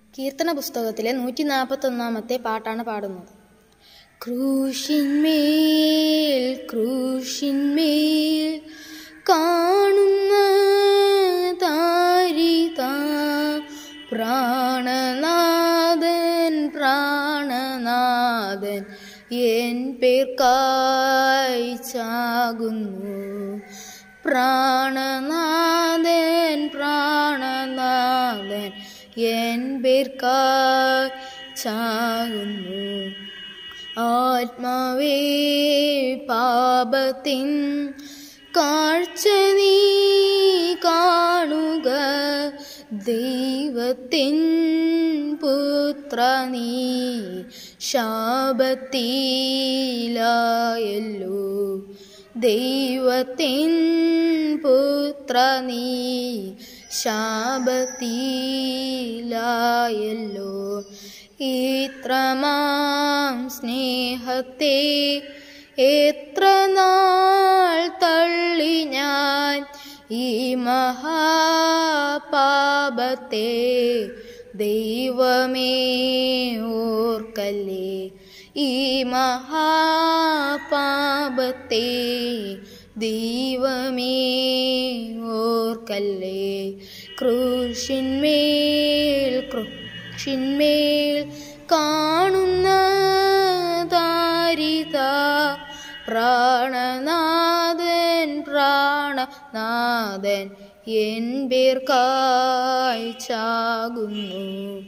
കീർത്തന പുസ്തകത്തിലെ നൂറ്റി നാൽപ്പത്തൊന്നാമത്തെ പാട്ടാണ് പാടുന്നത് ക്രൂശിന്മേൽ ക്രൂശിന്മേൽ കാണുന്ന താരിത പ്രാണനാഥൻ പ്രാണനാഥൻ എൻ പേർക്കായി ചാകുന്നു പ്രാണനാഥൻ പ്രാണനാഥൻ എൻ പേർക്കായി ചാകുന്നു ആത്മാവേ പാപത്തിൻ കാഴ്ച നീ കാണുക ദൈവത്തിൻ പുത്ര നീ ശാപത്തിലായല്ലോ ദൈവത്തിൻ പുത്ര നീ ശാപത്തിലായല്ലോ ഇത്രമാം സ്നേഹത്തെ എത്ര നാൾ തള്ളി ഞാൻ ഈ മഹാപാപത്തെ ദൈവമേ ഓർക്കല്ലേ ഈ മഹാപാപത്തെ ദൈവമേ ഓർക്കല്ലേ ക്രൂശിന്മേൽ ക്രൂശിന്മേൽ കാണുന്ന ദാരിത പ്രാണനാഥൻ പ്രാണനാഥൻ എൻ പേർക്കായി ചാകുന്നു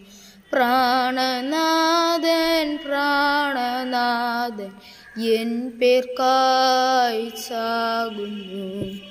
പ്രാണനാഥൻ പ്രാണനാഥൻ എൻ പേർക്കായി ചാകുന്നു